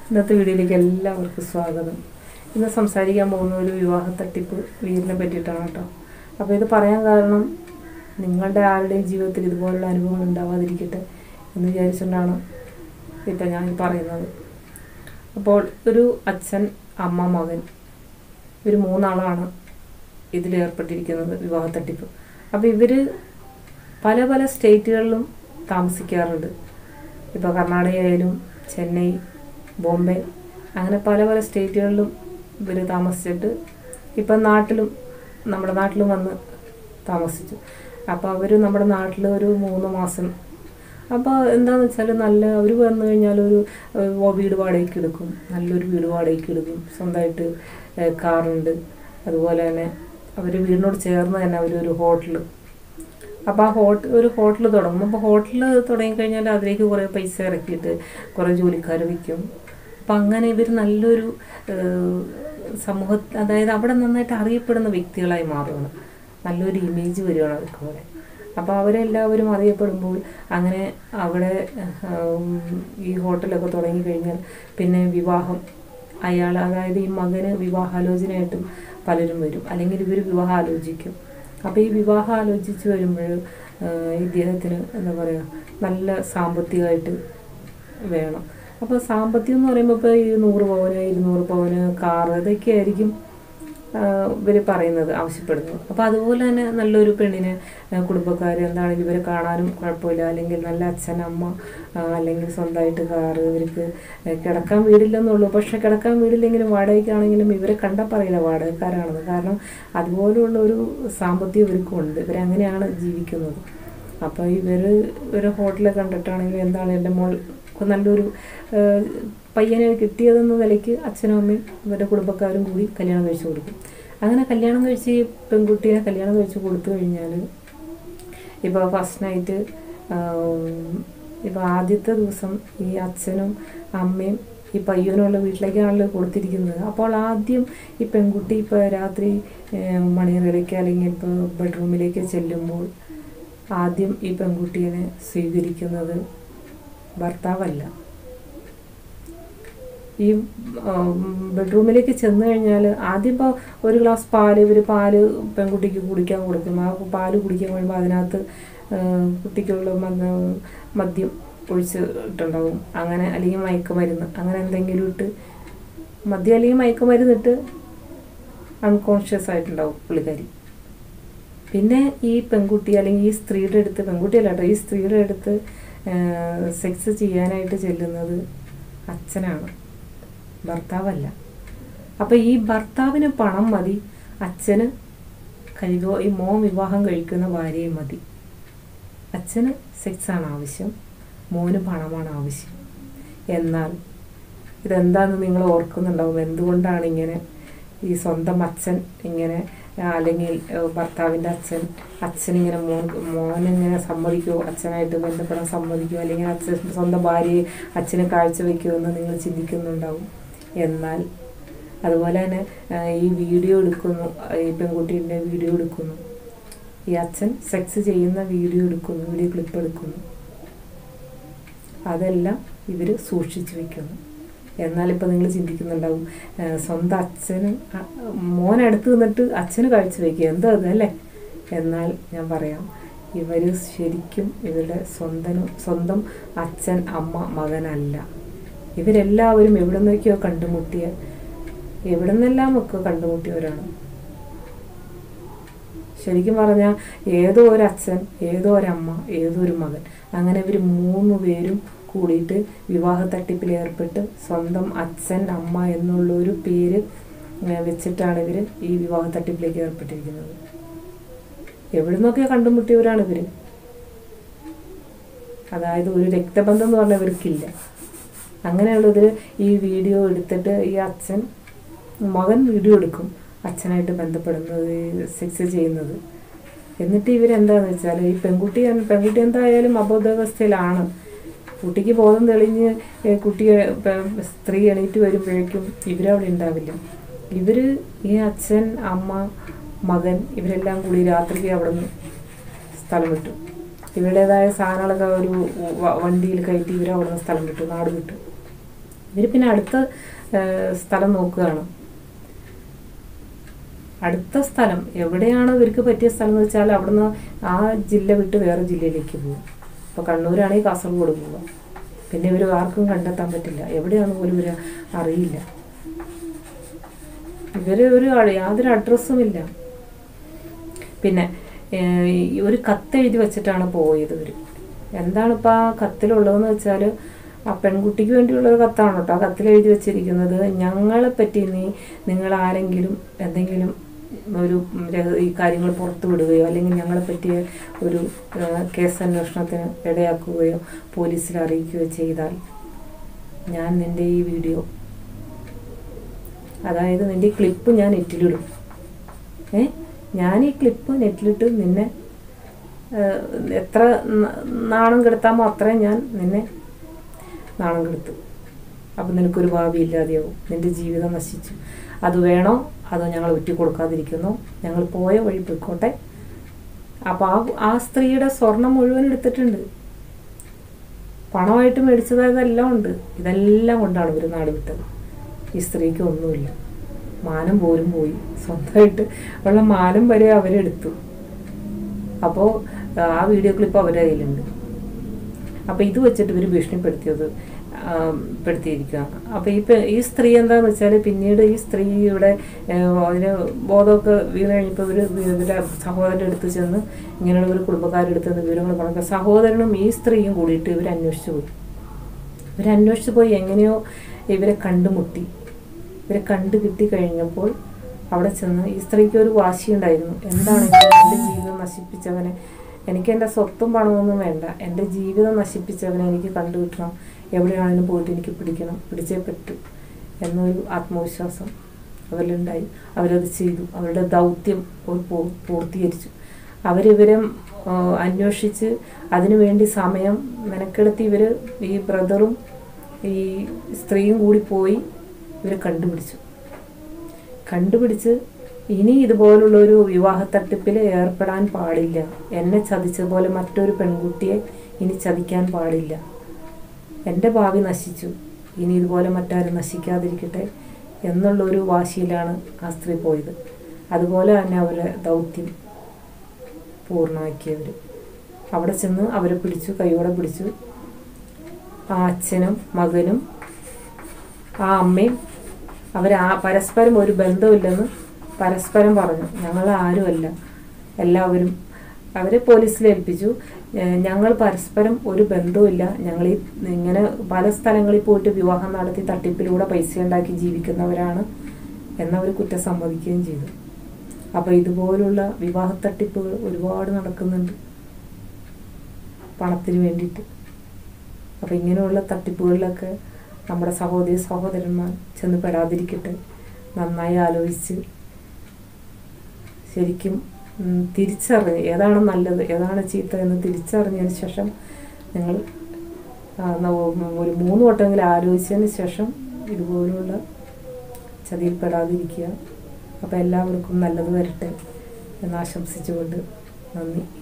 ഇന്നത്തെ വീഡിയോയിലേക്ക് എല്ലാവർക്കും സ്വാഗതം ഇന്ന് സംസാരിക്കാൻ പോകുന്ന ഒരു വിവാഹ തട്ടിപ്പ് വീടിനെ പറ്റിയിട്ടാണ് കേട്ടോ അപ്പോൾ ഇത് പറയാൻ കാരണം നിങ്ങളുടെ ആരുടെയും ജീവിതത്തിൽ ഇതുപോലുള്ള അനുഭവങ്ങൾ ഉണ്ടാവാതിരിക്കട്ടെ എന്ന് വിചാരിച്ചുകൊണ്ടാണ് ഇപ്പം ഞാൻ പറയുന്നത് അപ്പോൾ ഒരു അച്ഛൻ അമ്മ മകൻ ഇവർ മൂന്നാളാണ് ഇതിൽ ഏർപ്പെട്ടിരിക്കുന്നത് വിവാഹ തട്ടിപ്പ് അപ്പോൾ ഇവർ പല പല സ്റ്റേറ്റുകളിലും താമസിക്കാറുണ്ട് ഇപ്പോൾ കർണാടകയായാലും ചെന്നൈ ബോംബെ അങ്ങനെ പല പല സ്റ്റേറ്റുകളിലും ഇവർ താമസിച്ചിട്ട് ഇപ്പം നാട്ടിലും നമ്മുടെ നാട്ടിലും വന്ന് താമസിച്ചു അപ്പോൾ അവർ നമ്മുടെ നാട്ടിൽ ഒരു മൂന്ന് മാസം അപ്പോൾ എന്താണെന്ന് വെച്ചാൽ നല്ല അവർ വന്നു കഴിഞ്ഞാൽ ഒരു ഏഹ്, വീട് വാടകയ്ക്ക് എടുക്കും നല്ലൊരു വീട് വാടകയ്ക്ക് എടുക്കും സ്വന്തമായിട്ട് ഏഹ്, കാറുണ്ട് അതുപോലെ തന്നെ അവർ വീടിനോട് ചേർന്ന് തന്നെ അവരൊരു ഹോട്ടൽ അപ്പോൾ ആ ഹോട്ടൽ ഒരു ഹോട്ടൽ തുടങ്ങും അപ്പോൾ ഹോട്ടൽ തുടങ്ങിക്കഴിഞ്ഞാൽ അതിലേക്ക് കുറേ പൈസ ഇറക്കിയിട്ട് കുറേ ജോലിക്കാർ വയ്ക്കും അപ്പം അങ്ങനെ ഇവർ നല്ലൊരു ഏഹ്, സമൂഹ അതായത് അവിടെ നന്നായിട്ട് അറിയപ്പെടുന്ന വ്യക്തികളായി മാറുകയാണ് നല്ലൊരു ഇമേജ് വരികയാണ് അവർക്ക് അവിടെ അപ്പോൾ അവരെല്ലാവരും അറിയപ്പെടുമ്പോൾ അങ്ങനെ അവിടെ ഉം, ഈ ഹോട്ടലൊക്കെ തുടങ്ങിക്കഴിഞ്ഞാൽ പിന്നെ വിവാഹം അയാൾ അതായത് ഈ മകന് വിവാഹാലോചനയായിട്ടും പലരും വരും അല്ലെങ്കിൽ ഇവർ വിവാഹം ആലോചിക്കും അപ്പോൾ ഈ വിവാഹം ആലോചിച്ച് വരുമ്പോൾ ഇദ്ദേഹത്തിന് എന്താ പറയുക നല്ല സാമ്പത്തികമായിട്ട് വേണം അപ്പോൾ സാമ്പത്തികം എന്ന് പറയുമ്പോൾ ഇപ്പോൾ ഈ നൂറ് പവന് ഇരുന്നൂറ് പവന് കാറ് ഇതൊക്കെ ആയിരിക്കും ഇവർ പറയുന്നത് ആവശ്യപ്പെടുന്നത് അപ്പോൾ അതുപോലെ തന്നെ നല്ലൊരു പെണ്ണിനെ കുടുംബക്കാർ എന്താണെങ്കിലും ഇവരെ കാണാനും കുഴപ്പമില്ല അല്ലെങ്കിൽ നല്ല അച്ഛൻ അമ്മ ആ, അല്ലെങ്കിൽ സ്വന്തമായിട്ട് കാറ് ഇവർക്ക് കിടക്കാൻ വീടില്ലെന്നുള്ളൂ പക്ഷെ കിടക്കാൻ വീടില്ലെങ്കിലും വാടകയ്ക്കാണെങ്കിലും ഇവരെ കണ്ടാൽ പറയില്ല വാടകക്കാരാണെന്ന് കാരണം അതുപോലെയുള്ള ഒരു സാമ്പത്തികം ഇവർക്കും ഉണ്ട് ഇവരങ്ങനെയാണ് ജീവിക്കുന്നത് അപ്പോൾ ഇവർ ഒരു ഹോട്ടലിൽ കണ്ടിട്ടാണെങ്കിലും എന്താണ് എൻ്റെ മോൾ നല്ലൊരു ആ, പയ്യനെ കിട്ടിയതെന്ന നിലയ്ക്ക് അച്ഛനും അമ്മയും ഇവരുടെ കുടുംബക്കാരും കൂടി കല്യാണം കഴിച്ചു കൊടുക്കും അങ്ങനെ കല്യാണം കഴിച്ച് ഈ പെൺകുട്ടീനെ കല്യാണം കഴിച്ച് കൊടുത്തു കഴിഞ്ഞാൽ ഇപ്പോൾ ഫസ്റ്റ് നൈറ്റ് ഇപ്പോൾ ആദ്യത്തെ ദിവസം ഈ അച്ഛനും അമ്മയും ഈ പയ്യനുള്ള വീട്ടിലേക്കാണല്ലോ കൊടുത്തിരിക്കുന്നത് അപ്പോൾ ആദ്യം ഈ പെൺകുട്ടി ഇപ്പോൾ രാത്രി ഏഹ്, മണിയറയിലേക്ക് അല്ലെങ്കിൽ ഇപ്പോൾ ബെഡ്റൂമിലേക്ക് ചെല്ലുമ്പോൾ ആദ്യം ഈ പെൺകുട്ടീനെ സ്വീകരിക്കുന്നത് ഭർത്താവല്ല ഈ ഉം, ബെഡ്റൂമിലേക്ക് ചെന്ന് കഴിഞ്ഞാൽ ആദ്യം ഇപ്പോൾ ഒരു ഗ്ലാസ് പാല് ഇവർ പാല് പെൺകുട്ടിക്ക് കുടിക്കാൻ കൊടുക്കും ആ പാല് കുടിക്കാൻ കഴിയുമ്പോൾ അതിനകത്ത് ഏഹ്, കുട്ടിക്കുള്ള മദ്യ- മദ്യം ഒഴിച്ച് ഇട്ടുണ്ടാവും അങ്ങനെ അല്ലെങ്കിൽ മയക്കുമരുന്ന് അങ്ങനെ എന്തെങ്കിലും ഇട്ട് മദ്യം അല്ലെങ്കിൽ മയക്കുമരുന്ന് ഇട്ട് അൺകോൺഷ്യസ് ആയിട്ടുണ്ടാവും പുള്ളിക്കാരി പിന്നെ ഈ പെൺകുട്ടി അല്ലെങ്കിൽ ഈ സ്ത്രീയുടെ അടുത്ത് പെൺകുട്ടിയല്ല കേട്ടോ ഈ സ്ത്രീയുടെ അടുത്ത് സെക്സ് ചെയ്യാനായിട്ട് ചെല്ലുന്നത് അച്ഛനാണ് ഭർത്താവല്ല അപ്പം ഈ ഭർത്താവിന് പണം മതി അച്ഛന് കഴിവോ ഈ മോൻ വിവാഹം കഴിക്കുന്ന ഭാര്യയും മതി അച്ഛന് സെക്സാണ് ആവശ്യം മോന് പണമാണ് ആവശ്യം എന്നാൽ ഇതെന്താന്ന് നിങ്ങൾ ഓർക്കുന്നുണ്ടാവും എന്തുകൊണ്ടാണ് ഇങ്ങനെ ഈ സ്വന്തം അച്ഛൻ ഇങ്ങനെ ആ, അല്ലെങ്കിൽ ഏഹ്, ഭർത്താവിൻ്റെ അച്ഛൻ അച്ഛനിങ്ങനെ മോൻ മോനിങ്ങനെ സമ്മതിക്കുമോ അച്ഛനായിട്ട് ബന്ധപ്പെടാൻ സമ്മതിക്കുമോ അല്ലെങ്കിൽ അച്ഛൻ സ്വന്തം ഭാര്യയെ അച്ഛന് കാഴ്ചവെക്കുമോ എന്ന് നിങ്ങൾ ചിന്തിക്കുന്നുണ്ടാവും എന്നാൽ അതുപോലെ തന്നെ ആ, ഈ വീഡിയോ എടുക്കുന്നു ആ, ഈ പെൺകുട്ടീൻ്റെ വീഡിയോ എടുക്കുന്നു ഈ അച്ഛൻ സെക്സ് ചെയ്യുന്ന വീഡിയോ എടുക്കുന്നു വീഡിയോ ക്ലിപ്പ് എടുക്കുന്നു അതെല്ലാം ഇവർ സൂക്ഷിച്ചു വെക്കുന്നു എന്നാൽ ഇപ്പം നിങ്ങൾ ചിന്തിക്കുന്നുണ്ടാവും ആ, സ്വന്തം അച്ഛന് ആ, മോൻ അടുത്ത് നിന്നിട്ട് അച്ഛന് കാഴ്ച വയ്ക്കുക എന്താ അത് അല്ലേ എന്നാൽ ഞാൻ പറയാം ഇവർ ശരിക്കും ഇവരുടെ സ്വന്തം സ്വന്തം അച്ഛൻ അമ്മ മകനല്ല ഇവരെല്ലാവരും എവിടെ നിന്നൊക്കെയോ കണ്ടുമുട്ടിയ എവിടെ നിന്നെല്ലാം ഒക്കെ കണ്ടുമുട്ടിയവരാണ് ശരിക്കും പറഞ്ഞാൽ ഏതോ ഒരു അച്ഛൻ ഏതോ ഒരമ്മ ഏതോ ഒരു മകൻ അങ്ങനെ ഇവർ മൂന്ന് പേരും കൂടിയിട്ട് വിവാഹ തട്ടിപ്പിൽ ഏർപ്പെട്ട് സ്വന്തം അച്ഛൻ അമ്മ എന്നുള്ള ഒരു പേര് ഏഹ്, വെച്ചിട്ടാണ് ഇവർ ഈ വിവാഹ തട്ടിപ്പിലേക്ക് ഏർപ്പെട്ടിരിക്കുന്നത് എവിടെ നിന്നൊക്കെ കണ്ടുമുട്ടിയവരാണ് ഇവർ അതായത് ഒരു രക്തബന്ധം എന്ന് പറഞ്ഞാൽ ഇവർക്കില്ല അങ്ങനെയുള്ളതിൽ ഈ വീഡിയോ എടുത്തിട്ട് ഈ അച്ഛൻ മകൻ വീഡിയോ എടുക്കും അച്ഛനായിട്ട് ബന്ധപ്പെടുന്നത് സെക്സ് ചെയ്യുന്നത് എന്നിട്ട് ഇവരെന്താന്ന് വെച്ചാൽ ഈ പെൺകുട്ടി പെൺകുട്ടി എന്തായാലും അബോധാവസ്ഥയിലാണ് കുട്ടിക്ക് ബോധം തെളിഞ്ഞ് ഏ, കുട്ടിയെ പ- സ്ത്രീ എണീറ്റ് വരുമ്പോഴേക്കും ഇവരവിടെ ഉണ്ടാവില്ല ഇവർ ഈ അച്ഛൻ അമ്മ മകൻ ഇവരെല്ലാം കൂടി രാത്രിക്ക് അവിടെ നിന്ന് സ്ഥലം വിട്ടു ഇവരുടേതായ സാധനങ്ങളൊക്കെ ഒരു വ- വണ്ടിയിൽ കയറ്റി ഇവർ അവിടെ നിന്ന് സ്ഥലം വിട്ടു നാട് വിട്ടു ഇവർ പിന്നെ അടുത്ത ആ, സ്ഥലം നോക്കുകയാണ് അടുത്ത സ്ഥലം എവിടെയാണ് ഇവർക്ക് പറ്റിയ സ്ഥലം എന്ന് വെച്ചാൽ അവിടുന്ന് ആ ജില്ല വിട്ട് വേറെ ജില്ലയിലേക്ക് പോകും ഇപ്പോൾ കണ്ണൂരാണെങ്കിൽ കാസർഗോഡ് പോവുക പിന്നെ ഇവർ ആർക്കും കണ്ടെത്താൻ പറ്റില്ല എവിടെയാണെന്ന് പോലും ഇവർ അറിയില്ല ഇവർ ഒരു ആള് യാതൊരു അഡ്രസ്സും ഇല്ല പിന്നെ ഏഹ്, ഈ ഒരു കത്ത് എഴുതി വെച്ചിട്ടാണ് പോയത് ഇവർ എന്താണ് ഇപ്പോൾ ആ കത്തിലുള്ളതെന്ന് വെച്ചാൽ ആ പെൺകുട്ടിക്ക് വേണ്ടിയുള്ള ഒരു കത്താണ് കേട്ടോ ആ കത്തിൽ എഴുതി വെച്ചിരിക്കുന്നത് ഞങ്ങളെ പറ്റി നീ നിങ്ങൾ ആരെങ്കിലും എന്തെങ്കിലും ഒരു രഹ- ഈ കാര്യങ്ങൾ പുറത്തു വിടുകയോ അല്ലെങ്കിൽ ഞങ്ങളെ പറ്റിയ ഒരു ഏഹ്, കേസ് അന്വേഷണത്തിന് ഇടയാക്കുകയോ പോലീസിൽ അറിയിക്കുകയോ ചെയ്താൽ ഞാൻ നിൻ്റെ ഈ വീഡിയോ അതായത് നിൻ്റെ ഈ ക്ലിപ്പ് ഞാൻ നെറ്റിലിടും ഏ ഞാൻ ഈ ക്ലിപ്പ് നെറ്റിലിട്ട് നിന്നെ ഏഹ്, എത്ര ന- നാണം കെടുത്താമോ അത്രയും ഞാൻ നിന്നെ നാണം കെടുത്തു അപ്പം നിനക്കൊരു ഭാവി ഇല്ലാതെയാവും നിന്റെ ജീവിതം നശിച്ചു അത് വേണോ അതോ ഞങ്ങൾ ഒറ്റ കൊടുക്കാതിരിക്കുന്നോ ഞങ്ങൾ പോയ വഴി പോയിക്കോട്ടെ അപ്പം ആ ആ സ്ത്രീയുടെ സ്വർണം മുഴുവൻ എടുത്തിട്ടുണ്ട് പണമായിട്ട് മേടിച്ചതായതെല്ലാം ഉണ്ട് ഇതെല്ലാം കൊണ്ടാണ് ഇവർ നാട് വിട്ടത് ഈ സ്ത്രീക്ക് ഒന്നുമില്ല മാനം പോലും പോയി സ്വന്തമായിട്ട് ഉള്ള മാനം വരെ അവരെടുത്തു അപ്പോൾ ആ വീഡിയോ ക്ലിപ്പ് അവരുടെ കയ്യിലുണ്ട് അപ്പോൾ ഇത് വെച്ചിട്ട് ഇവർ ഭീഷണിപ്പെടുത്തിയത് ആം, പെടുത്തിയിരിക്കുകയാണ് അപ്പോൾ ഈ പെ- ഈ സ്ത്രീ എന്താണെന്ന് വെച്ചാൽ പിന്നീട് ഈ സ്ത്രീയുടെ ഏഹ്, അതിന് ബോധമൊക്കെ വീണ് കഴിഞ്ഞപ്പോൾ ഇവർ ഇവരുടെ സഹോദരൻ്റെ അടുത്ത് ചെന്ന് ഇങ്ങനെയുള്ള ഒരു കുടുംബക്കാരുടെ അടുത്ത് നിന്ന് വിവരങ്ങൾ പറഞ്ഞു സഹോദരനും ഈ സ്ത്രീയും കൂടിയിട്ട് ഇവർ അന്വേഷിച്ചു പോയി ഇവർ അന്വേഷിച്ചു പോയി എങ്ങനെയോ ഇവരെ കണ്ടുമുട്ടി ഇവരെ കണ്ടു കിട്ടി കഴിഞ്ഞപ്പോൾ അവിടെ ചെന്ന് ഈ സ്ത്രീക്ക് ഒരു വാശിയുണ്ടായിരുന്നു എന്താണെങ്കിലും എൻ്റെ ജീവിതം നശിപ്പിച്ചവനെ എനിക്ക് എൻ്റെ സ്വത്തും പണമൊന്നും വേണ്ട എൻ്റെ ജീവിതം നശിപ്പിച്ചവനെ എനിക്ക് കണ്ടു കിട്ടണം എവിടെയാണെങ്കിലും പോയിട്ട് എനിക്ക് പിടിക്കണം പിടിച്ചേ പറ്റൂ എന്നൊരു ആത്മവിശ്വാസം അവരിലുണ്ടായി അവരത് ചെയ്തു അവരുടെ ദൗത്യം അവർ പൂ- പൂർത്തീകരിച്ചു അവരിവരെ ആ, അന്വേഷിച്ച് അതിനുവേണ്ടി സമയം മെനക്കെടുത്തി ഇവർ ഈ ബ്രദറും ഈ സ്ത്രീയും കൂടി പോയി ഇവരെ കണ്ടുപിടിച്ചു കണ്ടുപിടിച്ച് ഇനി ഇതുപോലുള്ള ഒരു വിവാഹ തട്ടിപ്പിൽ ഏർപ്പെടാൻ പാടില്ല എന്നെ ചതിച്ചതുപോലെ മറ്റൊരു പെൺകുട്ടിയെ ഇനി ചതിക്കാൻ പാടില്ല എൻ്റെ ഭാവി നശിച്ചു ഇനി ഇതുപോലെ മറ്റാരും നശിക്കാതിരിക്കട്ടെ എന്നുള്ളൊരു വാശിയിലാണ് ആ സ്ത്രീ പോയത് അതുപോലെ തന്നെ അവരെ ദൗത്യം പൂർണ്ണമാക്കിയവർ അവിടെ ചെന്ന് അവരെ പിടിച്ചു കൈയോടെ പിടിച്ചു ആ അച്ഛനും മകനും ആ അമ്മയും അവർ ആ പരസ്പരം ഒരു ബന്ധമില്ലെന്ന് പരസ്പരം പറഞ്ഞു ഞങ്ങൾ ആരുമല്ല എല്ലാവരും അവരെ പോലീസിൽ ഏൽപ്പിച്ചു ഏഹ് ഞങ്ങൾ പരസ്പരം ഒരു ബന്ധവുമില്ല ഞങ്ങൾ ഈ ഇങ്ങനെ പല സ്ഥലങ്ങളിൽ പോയിട്ട് വിവാഹം നടത്തി തട്ടിപ്പിലൂടെ പൈസ ഉണ്ടാക്കി ജീവിക്കുന്നവരാണ് എന്നവർ കുറ്റം സമ്മതിക്കുകയും ചെയ്തു അപ്പോൾ ഇതുപോലുള്ള വിവാഹ തട്ടിപ്പുകൾ ഒരുപാട് നടക്കുന്നുണ്ട് പണത്തിന് വേണ്ടിയിട്ട് അപ്പോൾ ഇങ്ങനെയുള്ള തട്ടിപ്പുകളിലൊക്കെ നമ്മുടെ സഹോദരി സഹോദരന്മാർ ചെന്ന് പെടാതിരിക്കട്ടെ നന്നായി ആലോചിച്ച് ശരിക്കും ഉം, തിരിച്ചറിഞ്ഞ് ഏതാണ് നല്ലത് ഏതാണ് ചീത്ത എന്ന് തിരിച്ചറിഞ്ഞതിന് ശേഷം നിങ്ങൾ ആ, ന- ഒരു മൂന്ന് വട്ടമെങ്കിലും ആലോചിച്ചതിന് ശേഷം ഇതുപോലുള്ള ചതിയിൽപ്പെടാതിരിക്കുക അപ്പോൾ എല്ലാവർക്കും നല്ലത് വരട്ടെ എന്ന് ആശംസിച്ചുകൊണ്ട് നന്ദി